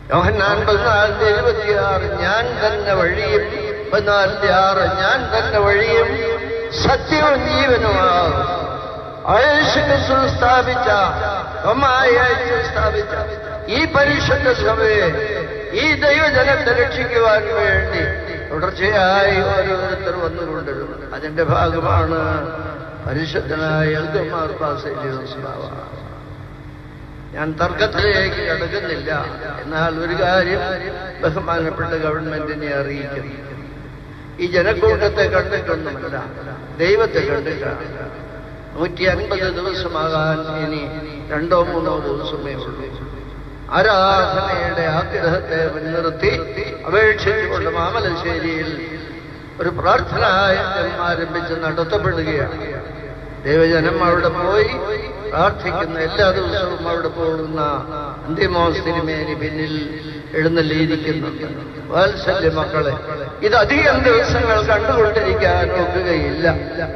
യോഹന്നാൻ പതിനാലിന്റെ ഇരുപത്തിയാറ് ഞാൻ തന്നെ വഴിയും പതിനാലിന്റെ ആറ് ഞാൻ തന്നെ വഴിയും സത്യവും ജീവനുമാകും യേശുക്രിസ്തു സ്ഥാപിച്ച ഒമ്മായി അയച്ചു സ്ഥാപിച്ച ഈ പരിശുദ്ധ സഭയെ ഈ ദൈവജനത്തെ രക്ഷിക്കുവാൻ വേണ്ടി തുടർച്ചയായി ഓരോരുത്തർ വന്നുകൊണ്ടിരും അതിന്റെ ഭാഗമാണ് പരിശുദ്ധനായ എൽദമാർ പാസേലിയോസ് ബാവ ഞാൻ തർക്കത്തിലേക്ക് കടക്കുന്നില്ല എന്നാൽ ഒരു കാര്യം ബഹുമാനപ്പെട്ട ഗവൺമെന്റിനെ അറിയിക്കുന്നു ഈ ജനക്കൂട്ടത്തെ കണ്ടിട്ടൊന്നുമല്ല ദൈവത്തെ കണ്ടിട്ടാണ് നൂറ്റി അൻപത് ദിവസമാകാൻ ഇനി രണ്ടോ മൂന്നോ ദിവസമേ ഉള്ളൂ ആരാധനയുടെ ആഗ്രഹത്തെ മുൻനിർത്തി അപേക്ഷിച്ചുകൊണ്ട് മാമലശ്ശേരിയിൽ ഒരു പ്രാർത്ഥനായജ്ഞം ആരംഭിച്ച് നടത്തപ്പെടുകയാണ് ദൈവജനം അവിടെ പോയി പ്രാർത്ഥിക്കുന്ന എല്ലാ ദിവസവും അവിടെ പോകുന്ന അന്തിമോസ് തിരുമേനി പിന്നിൽ എഴുന്നള്ളിയിരിക്കുന്നുണ്ട് വാത്സല്യ മക്കളെ ഇത് അധികം ദിവസങ്ങൾ കണ്ടുകൊണ്ടിരിക്കാൻ ഒക്കുകയില്ല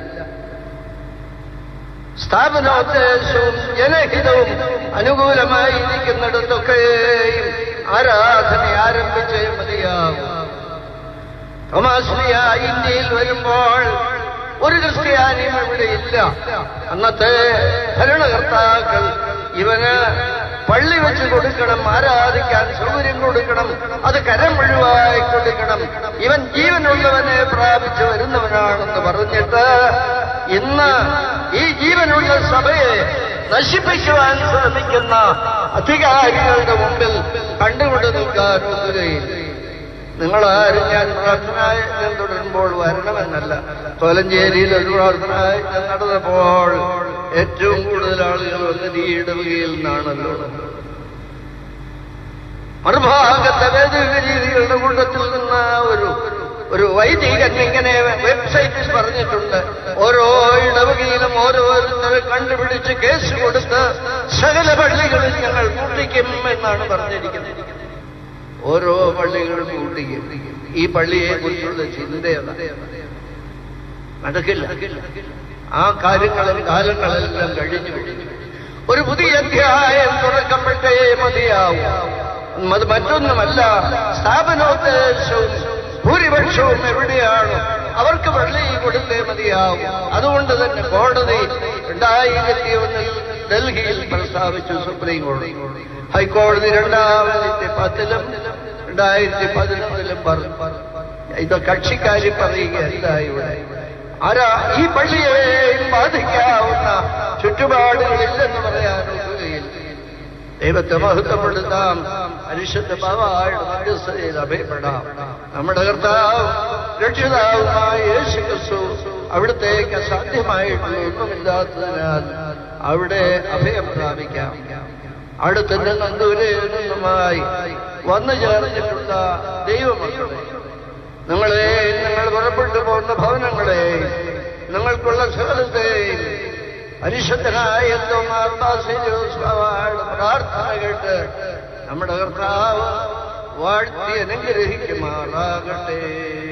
സ്ഥാപനോദ്ദേശവും ജനഹിതവും അനുകൂലമായി ഇരിക്കുന്നിടത്തൊക്കെയും ആരാധന ആരംഭിച്ചേ മതിയാകും തോമാശ്രീയ ഇന്ത്യയിൽ വരുമ്പോൾ ഒരു ക്രിസ്ത്യാനിയും ഇവിടെ ഇല്ല അന്നത്തെ ഭരണകർത്താക്കൾ ഇവന് പള്ളി വെച്ച് കൊടുക്കണം ആരാധിക്കാൻ സൗകര്യം കൊടുക്കണം അത് കരം ഒഴിവായി കൊടുക്കണം ഇവൻ ജീവനുള്ളവനെ പ്രാപിച്ചു വരുന്നവനാണെന്ന് പറഞ്ഞിട്ട് ഇന്ന് ഈ ജീവനുള്ള സഭയെ നശിപ്പിക്കുവാൻ ശ്രമിക്കുന്ന അധികാരികളുടെ മുമ്പിൽ കണ്ടുകൊണ്ട് നിൽക്കാൻ ഒക്കുകയില്ല നിങ്ങളാരും ഞാൻ പ്രാർത്ഥനായജ്ഞം തുടരുമ്പോൾ വരണമെന്നല്ല കോലഞ്ചേരിയിൽ ഒരു പ്രാർത്ഥനായജ്ഞം നടന്നപ്പോൾ ഏറ്റവും കൂടുതൽ ആളുകൾ വന്നത് ഈ ഇടവകയിൽ നിന്നാണല്ലോ മറുഭാഗത്തെ വേദഗരീതികളുടെ കൂട്ടത്തിൽ നിന്ന് ഒരു ഒരു വൈദികൻ ഇങ്ങനെ വെബ്സൈറ്റിൽ പറഞ്ഞിട്ടുണ്ട് ഓരോ ഇടവകയിലും ഓരോരുത്തരെ കണ്ടുപിടിച്ച് കേസ് കൊടുത്ത് സകല പള്ളികളിൽ ഞങ്ങൾ പൂട്ടിക്കും എന്നാണ് പറഞ്ഞിരിക്കുന്നത് ഓരോ പള്ളികളും പൂട്ടിക്കും ഈ പള്ളിയെ കുറിച്ചുള്ള ചിന്തയല്ല നടക്കില്ല ആ കാര്യങ്ങളും കാലങ്ങളെല്ലാം കഴിഞ്ഞു ഒരു പുതിയ അധ്യായം തുറക്കപ്പെട്ടേ മതിയാവും അത് മറ്റൊന്നുമല്ല സ്ഥാപനോദ്ദേശവും ഭൂരിപക്ഷവും എവിടെയാണ് അവർക്ക് പള്ളി കൊടുത്തേ മതിയാവും അതുകൊണ്ട് തന്നെ കോടതി രണ്ടായിരത്തി ഒന്നിൽ ഡൽഹിയിൽ പ്രസ്താവിച്ചു സുപ്രീം കോടതി ഹൈക്കോടതി രണ്ടായിരത്തി പത്തിലും രണ്ടായിരത്തി പതിനൊന്നിലും പറഞ്ഞു ഇത് കക്ഷിക്കാരി പറയുകയല്ല ഇവിടെ ആരാ ഈ പള്ളിയെയും ബാധിക്കാവുന്ന ചുറ്റുപാടുകളില്ലെന്ന് പറയാൻ ഒക്കുകയില്ല ദൈവത്തെ മഹത്വപ്പെടുത്താം പരിശുദ്ധ ഭാവമായിട്ട് മധ്യസ്ഥതയിൽ അഭയപ്പെടാം നമ്മുടെ കർത്താവ് രക്ഷിതാവുമായ യേശു ക്രിസ്തു അവിടത്തേക്ക് അസാധ്യമായിട്ടുള്ള ഒന്നുമില്ലാത്തതിനാൽ അവിടെ അഭയം പ്രാപിക്കാം അടുത്ത് നിന്നും ദൂരെ നിന്നുമായി വന്നു ചേർന്നിട്ടുള്ള ദൈവമക്കളെ നിങ്ങളെ നിങ്ങൾ പുറപ്പെട്ടു പോകുന്ന ഭവനങ്ങളെ നിങ്ങൾക്കുള്ള സകലത്തെയും പരിശുദ്ധനായ പ്രാർത്ഥന കേട്ട് നമ്മുടെ കർത്താവ് വാഴ്ത്തി അനുഗ്രഹിക്കുമാറാകട്ടെ